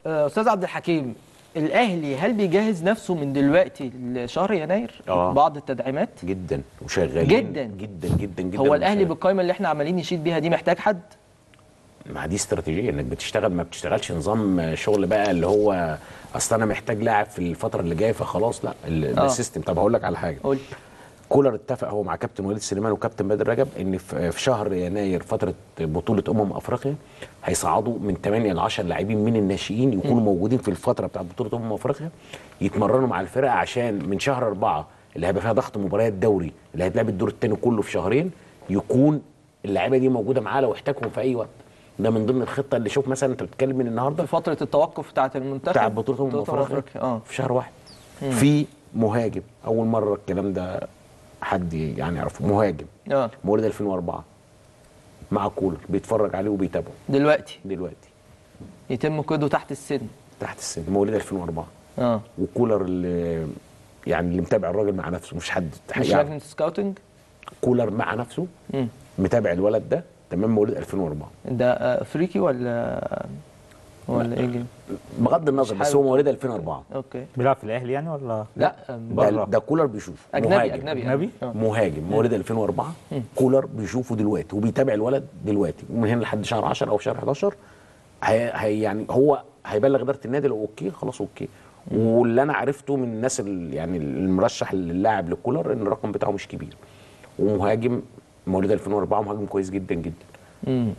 آه، استاذ عبد الحكيم الاهلي هل بيجهز نفسه من دلوقتي لشهر يناير آه. بعض التدعيمات جدا وشغالين جداً. جدا جدا جدا هو الاهلي وشغالين. بالقائمه اللي احنا عمالين نشيد بيها دي محتاج حد ما دي استراتيجيه انك بتشتغل ما بتشتغلش نظام شغل بقى اللي هو اصل انا محتاج لاعب في الفتره اللي جايه فخلاص لا ال- ده آه. السيستم طب هقول لك على حاجه قول كولر اتفق هو مع كابتن وليد سليمان وكابتن بدر رجب ان في في شهر يناير فتره بطوله امم افريقيا هيصعدوا من 8 ل 10 لاعبين من الناشئين يكونوا موجودين في الفتره بتاعت بطوله امم افريقيا يتمرنوا مع الفرقه عشان من شهر أربعة اللي هيبقى فيها ضغط مباريات دوري اللي هيتلعب الدور الثاني كله في شهرين يكون اللعيبه دي موجوده معاه لو احتاجهم في اي وقت ده من ضمن الخطه اللي شوف مثلا انت بتتكلم من النهارده في فتره التوقف بتاعه المنتخب بتاع بطوله امم افريقيا اه في شهر واحد في مهاجم اول مره الكلام ده حد يعني يعرفه مهاجم اه مواليد 2004 مع كولر بيتفرج عليه وبيتابعه دلوقتي دلوقتي يتم قيده تحت السن تحت السن مواليد 2004 اه وكولر اللي يعني اللي متابع الراجل مع نفسه مش حد مش يعني لجنه سكاوتنج كولر مع نفسه مم. متابع الولد ده تمام مواليد 2004 ده آه، افريقي ولا ولا ايه جيم؟ بغض النظر مش بس حابب. هو مواليد 2004 اوكي بيلعب في الاهلي يعني ولا لا ده, بره. ده كولر بيشوفه اجنبي مهاجم. اجنبي أجنبي؟ آه. مهاجم مواليد 2004 كولر بيشوفه دلوقتي وبيتابع الولد دلوقتي ومن هنا لحد شهر 10 او شهر 11 هي هي يعني هو هيبلغ اداره النادي لو اوكي خلاص اوكي واللي انا عرفته من الناس اللي يعني المرشح للاعب لكولر ان الرقم بتاعه مش كبير ومهاجم مواليد 2004 مهاجم كويس جدا جدا مم.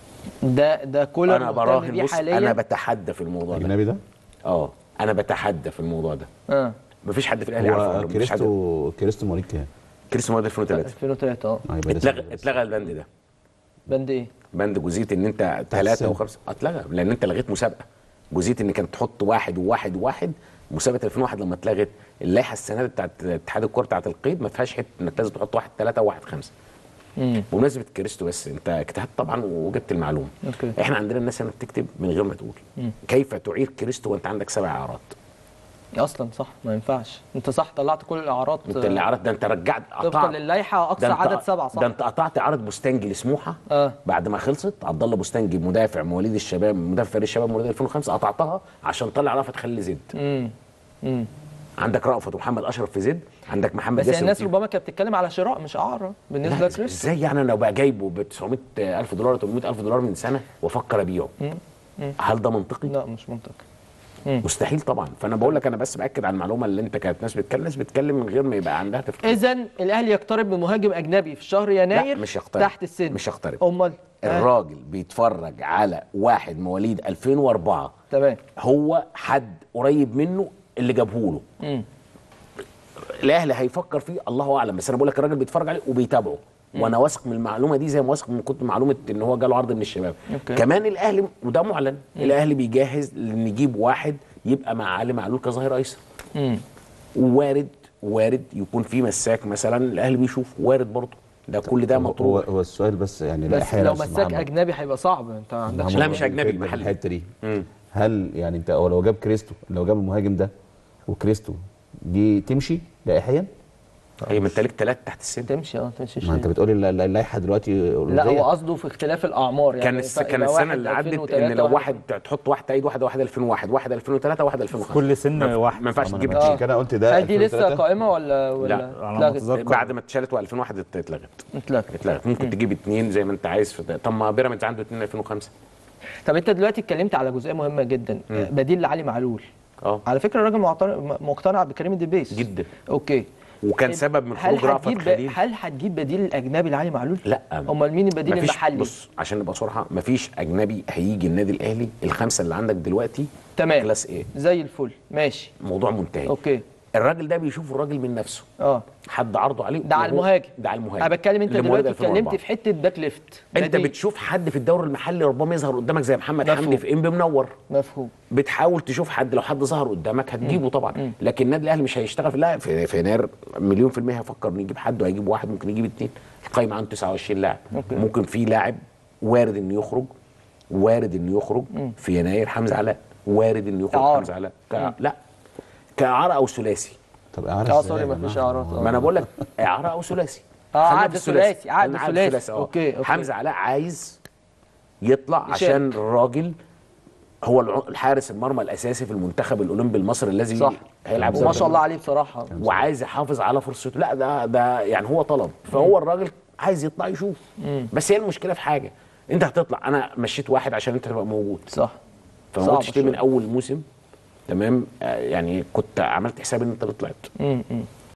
ده ده كولر انا مهتم براهن بيه بص حاليا انا بتحدى في الموضوع ده الاجنبي ده اه انا بتحدى في الموضوع ده اه مفيش حد في الاهلي يعرفه هو ولا مفيش حد كريستو كريستو مواليد كام؟ كريستو مواليد 2003 2003 اه آه، يبقى لسه- اتلغى اتلغى البند ده بند ايه؟ بند جزئيه ان انت ثلاثه السن. وخمسه اتلغى لان انت لغيت مسابقه جزئيه ان كانت تحط واحد وواحد وواحد مسابقه 2001 لما اتلغت اللائحه السنه دي بتاعت اتحاد الكوره بتاعت القيد ما فيهاش حته انك لازم تحط واحد ثلاثه وواحد خمسه مم. بمناسبه كريستو بس انت اجتهدت طبعا وجبت المعلومه أوكي. احنا عندنا الناس هنا بتكتب من غير ما تقول كيف تعير كريستو وانت عندك سبع اعارات اصلا صح ما ينفعش انت صح طلعت كل الاعراض انت الاعارات ده انت رجعت طبقا قطعت للائحه اقصى ده انت- عدد سبعه صح ده انت قطعت عرض بوستانجي لسموحه آه. بعد ما خلصت عبد الله بوستانجي مدافع مواليد الشباب مدافع فريق الشباب مواليد 2005 قطعتها عشان طلع رأفت خلي زد امم امم عندك رأفت ومحمد اشرف في زد عندك محمد بس ياسر الناس في- ربما كانت بتتكلم على شراء مش اعاره بالنسبه لا لكريس ازاي يعني انا لو بقى جايبه ب 900 الف دولار 800 الف دولار من سنه وافكر ابيعه هل ده منطقي؟ لا مش منطقي مستحيل طبعا فانا بقول لك انا بس باكد على المعلومه اللي انت كانت ناس بتتكلم ناس بتتكلم من غير ما يبقى عندها تفكير اذا الاهلي يقترب من مهاجم اجنبي في شهر يناير لا مش يقترب تحت السن مش يقترب امال آه. الراجل بيتفرج على واحد مواليد 2004 تمام هو حد قريب منه اللي جابه له الاهلي هيفكر فيه الله اعلم بس انا بقول لك الراجل بيتفرج عليه وبيتابعه وانا واثق من المعلومه دي زي ما واثق من كنت معلومه ان هو جاله عرض من الشباب أوكي. كمان الاهلي وده معلن الاهلي بيجهز ان يجيب واحد يبقى مع علي معلول كظهير ايسر مم. ووارد وارد يكون في مساك مثلا الاهلي بيشوف وارد برضه ده كل ده هو مطروح هو السؤال بس يعني لا بس يحيى لو أستاذ مساك محمد. اجنبي هيبقى صعب انت ما عندكش محمد لا، مش برضه أجنبي، يفيدنا في محلي. الحته دي مم. هل يعني انت هو لو جاب كريستو لو جاب المهاجم ده وكريستو دي تمشي لائحيا؟ هي من تلك ثلاث تحت السن تمشي اه تمشي ما انت شوية. بتقولي الل- اللائحه دلوقتي لا أولمبية. هو قصده في اختلاف الاعمار يعني كان الس... يبقى كان السنه واحد اللي عدت 2003 ان لو واحد واحد تحط واحد تعيد واحد واحد 2001 واحد 2003 واحد 2005 كل سن واحد ما ينفعش طب تجيب أنا اتنين عشان كده قلت ده هل دي لسه 2003 قائمه ولا ولا لا، على ما اتلغت؟ أتذكر. بعد ما اتشالت و2001 اتلغت اتلغت اتلغت ممكن تجيب اثنين زي ما انت عايز في ده. طب ما بيراميدز عنده اثنين 2005 طب انت دلوقتي اتكلمت على جزئيه مهمه جدا بديل لعلي معلول اه على فكره الراجل معتر- مقتنع بكريم الدبيس جدا اوكي وكان سبب من هل خروج رأفت هتجيب خليل هل هتجيب بديل الاجنبي لعلي معلول؟ لا امال مين البديل مفيش- المحلي؟ بص عشان نبقى صراحه مفيش اجنبي هيجي النادي الاهلي الخمسه اللي عندك دلوقتي تمام كلاس ايه زي الفل ماشي موضوع منتهي اوكي الراجل ده بيشوف الراجل من نفسه اه حد عرضه عليه ده على وهو- المهاجم ده على المهاجم انا بتكلم انت اللي مواليد دلوقتي 2004. اتكلمت في حته باك ليفت انت بديل. بتشوف حد في الدوري المحلي ربما يظهر قدامك زي محمد مفهوم. حمدي في انبي منور مفهوم بتحاول تشوف حد لو حد ظهر قدامك هتجيبه طبعا لكن النادي الاهلي مش هيشتغل في لا في, في يناير مليون في الميه هيفكر انه يجيب حد وهيجيب واحد ممكن يجيب اثنين القايمه عنده 29 لاعب أوكي. ممكن في لاعب وارد انه يخرج وارد انه يخرج في يناير حمزه علاء وارد انه يخرج إعارة. حمزه علاء ك... لا كاعاره او ثلاثي طب اعرف اه ازاي سوري يا مفيش جماعة؟ اعارات ما انا بقول لك اعاره او ثلاثي اه خلينا عقد في ثلاثي عقد خلينا ثلاثي اه اوكي اوكي حمزه علاء عايز يطلع يشارك. عشان الراجل هو الع- الحارس المرمى الاساسي في المنتخب الاولمبي المصري الذي صح هيلعب وما شاء الله عليه بصراحه وعايز يحافظ على فرصته لا ده ده يعني هو طلب فهو الراجل عايز يطلع يشوف بس هي المشكله في حاجه انت هتطلع انا مشيت واحد عشان انت تبقى موجود صح فما صعب قلتش ليه من شوية. اول موسم تمام آه، يعني كنت عملت حساب ان انت اللي طلعت مم. مم.